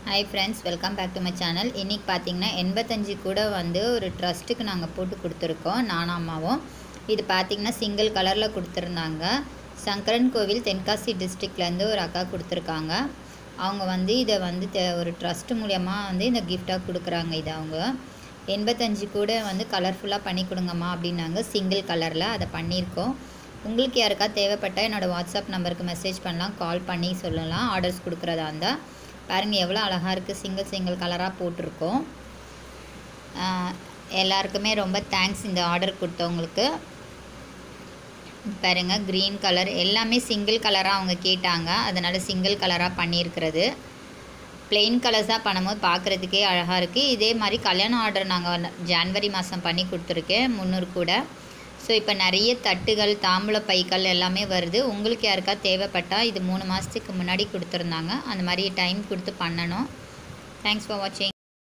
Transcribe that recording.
hi friends welcome back to my channel இன்றைக்கி பார்த்தீங்கன்னா எண்பத்தஞ்சு கூட வந்து ஒரு ட்ரஸ்ட்டுக்கு நாங்கள் போட்டு கொடுத்துருக்கோம் நானும் அம்மாவும் இது பார்த்தீங்கன்னா சிங்கிள் கலரில் கொடுத்துருந்தாங்க சங்கரன் கோவில் தென்காசி டிஸ்ட்ரிக்ட்லேருந்து ஒரு அக்கா கொடுத்துருக்காங்க அவங்க வந்து இதை வந்து தெ- ஒரு ட்ரஸ்ட் மூலியமாக வந்து இந்த கிஃப்டாக கொடுக்குறாங்க இது அவங்க எண்பத்தஞ்சு கூட வந்து கலர்ஃபுல்லாக பண்ணி கொடுங்கம்மா அப்படின்னாங்க சிங்கிள் கலரில் அதை பண்ணியிருக்கோம் உங்களுக்கு யாருக்கா தேவைப்பட்டால் என்னோடய வாட்ஸ்அப் நம்பருக்கு மெசேஜ் பண்ணலாம் கால் பண்ணி சொல்லலாம் ஆர்டர்ஸ் கொடுக்குறதா இருந்தால் பாருங்கள் எவ்வளோ அழகாக இருக்குது சிங்கிள் சிங்கிள் கலராக போட்டிருக்கோம் ஆஹ் எல்லாருக்குமே ரொம்ப தேங்க்ஸ் இந்த ஆர்டர் கொடுத்தவங்களுக்கு பாருங்க க்ரீன் கலர் எல்லாமே சிங்கிள் கலராக அவங்க கேட்டாங்க அதனால் சிங்கிள் கலராக பண்ணியிருக்கிறது பிளெயின் கலர்ஸாக பண்ணும்போது பார்க்குறதுக்கே அழகாக இருக்குது இதே மாதிரி கல்யாண ஆர்டர் நாங்கள் ஜான்வரி மாதம் பண்ணி கொடுத்துருக்கேன் முந்நூறு கூட ஸோ இப்போ நிறைய தட்டுகள் தாம்பூல பைகள் எல்லாமே வருது உங்களுக்கு யாருக்கா தேவைப்பட்டால் இது மூணு மாதத்துக்கு முன்னாடி கொடுத்துருந்தாங்க அந்த மாதிரி டைம் கொடுத்து பண்ணணும் தேங்க்ஸ் ஃபார் வாட்சிங்